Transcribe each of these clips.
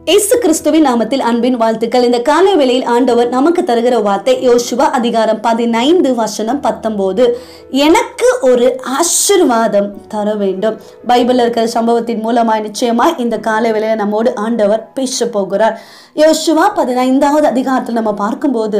இயேசு கிறிஸ்துவின் நாமத்தில் அன்பின் வாழ்த்துக்கள் இந்த கால வேளையில் ஆண்டவர் நமக்கு தருகிற வார்த்தை யோசுவா அதிகாரம் பதினைந்து வசனம் பத்தொன்பது எனக்கு ஒரு ஆசிர்வாதம் தர வேண்டும் பைபிள்ல இருக்கிற சம்பவத்தின் மூலமாய் நிச்சயமாய் இந்த கால வேளையில நம்மோடு ஆண்டவர் பேச போகிறார் யோசுவா பதினைந்தாவது அதிகாரத்தில் நம்ம பார்க்கும்போது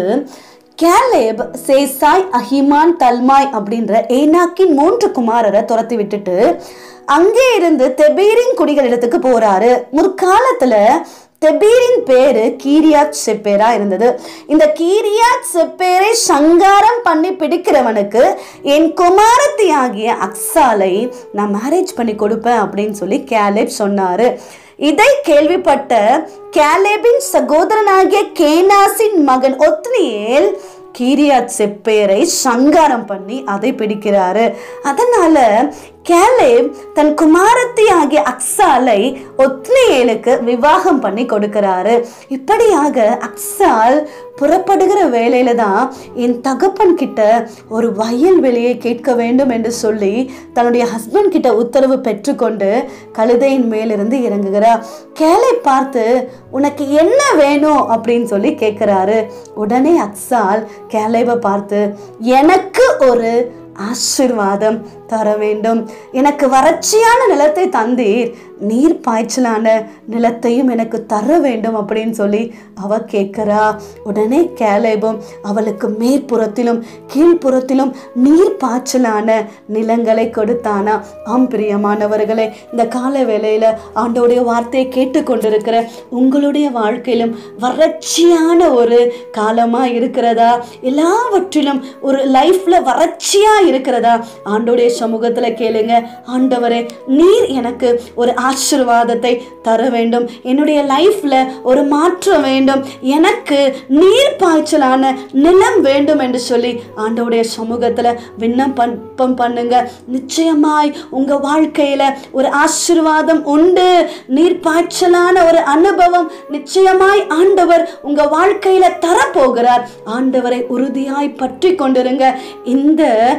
கேலேப் சேசாய் அஹிமான் தல்மாய் அப்படின்ற ஏனாக்கின் மூன்று குமாரரை துரத்தி விட்டுட்டு அங்கே இருந்து தெபீரின் குடிகளிடத்துக்கு போறாரு முற்காலத்துல தெபீரின் பேரு கீரியாத் செப்பேரா இருந்தது இந்த கீரியாத் செப்பேரை சங்காரம் பண்ணி பிடிக்கிறவனுக்கு என் குமாரத்தி ஆகிய அக்ஸாலை நான் மேரேஜ் பண்ணி கொடுப்பேன் அப்படின்னு சொல்லி கேலேப் சொன்னாரு இதை கேள்விப்பட்ட கேலேபின் சகோதரனாகிய கேனாசின் மகன் ஒத்னியேல் கீரியாத் செப்பேரை சங்காரம் பண்ணி அதை பிடிக்கிறாரு அதனால கேலேப் தன் குமாரத்தி ஆகிய அக்ஸாலை ஒத்னியேலுக்கு விவாகம் பண்ணி கொடுக்கிறாரு இப்படியாக அக்ஸால் புறப்படுகிற வேலையில தான் என் தகப்பன் கிட்ட ஒரு வயல் வெளியை கேட்க வேண்டும் என்று சொல்லி தன்னுடைய ஹஸ்பண்ட் கிட்ட உத்தரவு பெற்றுக்கொண்டு கழுதையின் மேலிருந்து இறங்குகிறார் கேலை பார்த்து உனக்கு என்ன வேணும் அப்படின்னு சொல்லி கேட்கிறாரு உடனே அக்ஸால் கேலேவை பார்த்து எனக்கு ஒரு ஆசிர்வாதம் தர வேண்டும் எனக்கு வறட்சியான நிலத்தை தந்தீர் நீர் பாய்ச்சலான நிலத்தையும் எனக்கு தர வேண்டும் அப்படின்னு சொல்லி அவ கேட்கிறா உடனே கேலேபும் அவளுக்கு மேற்புறத்திலும் கீழ்ப்புறத்திலும் நீர் பாய்ச்சலான நிலங்களை கொடுத்தானா ஆம் பிரியமானவர்களே இந்த கால வேளையில ஆண்டோடைய வார்த்தையை கேட்டுக்கொண்டிருக்கிற உங்களுடைய வாழ்க்கையிலும் வறட்சியான ஒரு காலமா இருக்கிறதா எல்லாவற்றிலும் ஒரு லைஃப்ல வறட்சியா இருக்கிறதா ஆண்டோடைய சமூகத்துல கேளுங்க ஆண்டவரே நீர் எனக்கு ஒரு ஆசிர்வாதத்தை தர வேண்டும் என்னுடைய லைஃப்ல ஒரு மாற்றம் வேண்டும் எனக்கு நீர் பாய்ச்சலான நிலம் வேண்டும் என்று சொல்லி ஆண்டவருடைய சமூகத்துல விண்ணப்பம் பண்ணுங்க நிச்சயமாய் உங்க வாழ்க்கையில ஒரு ஆசிர்வாதம் உண்டு நீர் பாய்ச்சலான ஒரு அனுபவம் நிச்சயமாய் ஆண்டவர் உங்க வாழ்க்கையில தரப்போகிறார் ஆண்டவரை உறுதியாய் பற்றி கொண்டிருங்க இந்த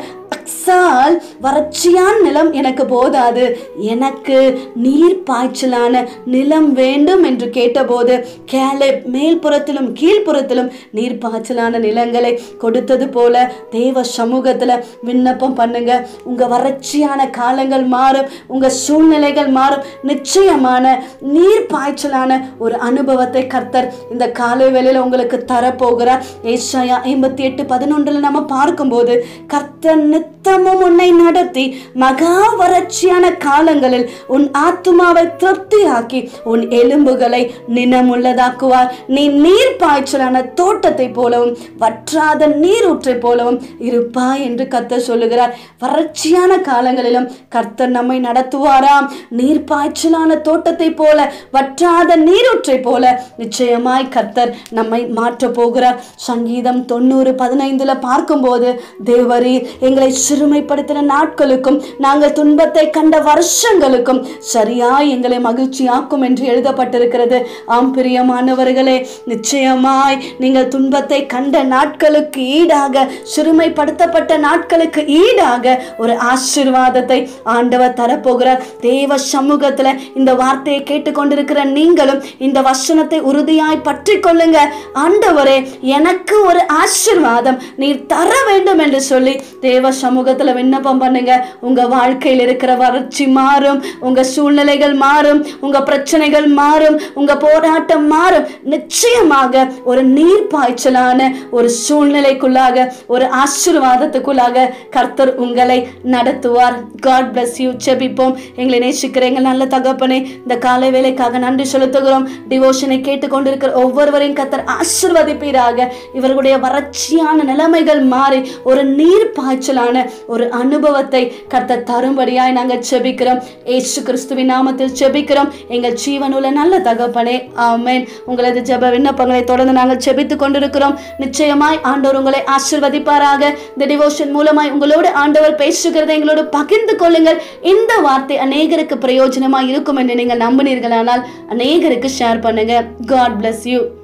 அக்ஸால் வறட்சியான் நிலம் எனக்கு போதாது எனக்கு நீர் பாய்ச்சலான நிலம் வேண்டும் என்று கேட்டபோது கேலே மேல்புறத்திலும் கீழ்ப்புறத்திலும் நீர் பாய்ச்சலான நிலங்களை கொடுத்தது போல தேவ சமூகத்துல விண்ணப்பம் பண்ணுங்க உங்க வறட்சியான காலங்கள் மாறும் உங்க சூழ்நிலைகள் மாறும் நிச்சயமான நீர் பாய்ச்சலான ஒரு அனுபவத்தை கர்த்தர் இந்த காலை வேளையில உங்களுக்கு தரப்போகிறார் ஏசாயா ஐம்பத்தி எட்டு பதினொன்றுல நம்ம பார்க்கும்போது கர்த்தர் நித்தமும் உன்னை நடத்தி மகா வறட்சியான காலங்களில் உன் ஆத்துமாவை திருப்தியாக்கி உன் எலும்புகளை நினமுள்ளதாக்குவார் நீ நீர் பாய்ச்சலான தோட்டத்தை போலவும் வற்றாத நீரூற்றை போலவும் இருப்பாய் என்று கர்த்தர் சொல்லுகிறார் வறட்சியான காலங்களிலும் கர்த்தர் நம்மை நடத்துவாராம் நீர் பாய்ச்சலான தோட்டத்தை போல வற்றாத நீரூற்றை போல நிச்சயமாய் கர்த்தர் நம்மை மாற்ற போகிறார் சங்கீதம் தொண்ணூறு பதினைந்துல பார்க்கும்போது தேவரீர் எங்களை சிறுமைப்படுத்தின நாட்களுக்கும் நாங்கள் துன்பத்தை கண்ட வருஷங்களுக்கும் சரியாய் எங்களை மகிழ்ச்சியாக்கும் என்று எழுதப்பட்டிருக்கிறது ஆம் பிரியமானவர்களே நிச்சயமாய் நீங்கள் துன்பத்தை கண்ட நாட்களுக்கு ஈடாக சிறுமைப்படுத்தப்பட்ட நாட்களுக்கு ஈடாக ஒரு ஆசிர்வாதத்தை ஆண்டவர் தரப்போகிறார் தேவ சமூகத்துல இந்த வார்த்தையை கேட்டுக்கொண்டிருக்கிற நீங்களும் இந்த வசனத்தை உறுதியாய் பற்றி கொள்ளுங்க ஆண்டவரே எனக்கு ஒரு ஆசிர்வாதம் நீர் தர வேண்டும் என்று சொல்லி தேவ சமூகத்துல விண்ணப்பம் பண்ணுங்க உங்க வாழ்க்கையில் இருக்கிற வறட்சி மாறும் உங்க சூழ்நிலைகள் மாறும் உங்க பிரச்சனைகள் மாறும் உங்க போராட்டம் மாறும் நிச்சயமாக ஒரு நீர் பாய்ச்சலான ஒரு சூழ்நிலைக்குள்ளாக ஒரு ஆசீர்வாதத்துக்குள்ளாக கர்த்தர் உங்களை நடத்துவார் காட் பிளஸ் யூ செபிப்போம் எங்களை நேசிக்கிற எங்கள் நல்ல தகப்பனே இந்த காலை வேலைக்காக நன்றி செலுத்துகிறோம் டிவோஷனை கேட்டுக்கொண்டிருக்கிற ஒவ்வொருவரையும் கர்த்தர் ஆசிர்வதிப்பீராக இவர்களுடைய வறட்சியான நிலைமைகள் மாறி ஒரு நீர் பாய்ச்சலான ஒரு அனுபவத்தை கர்த்தர் தரும்படியாய் நாங்கள் செபிக்கிறோம் ஏசு கிறிஸ்துவின் நாமத்தில் செபிக்கிறோம் எங்கள் ஜீவனுள்ள நல்ல தகப்பனே ஆமென் உங்களது ஜெப விண்ணப்பங்களை தொடர்ந்து நாங்கள் செபித்துக் கொண்டிருக்கிறோம் நிச்சயமாய் ஆண்டவர் உங்களை ஆசிர்வதிப்பாராக இந்த டிவோஷன் மூலமாய் உங்களோடு ஆண்டவர் பேசுகிறதை எங்களோடு பகிர்ந்து கொள்ளுங்கள் இந்த வார்த்தை அநேகருக்கு பிரயோஜனமாக இருக்கும் என்று நீங்கள் நம்பினீர்களானால் அநேகருக்கு ஷேர் பண்ணுங்க காட் bless யூ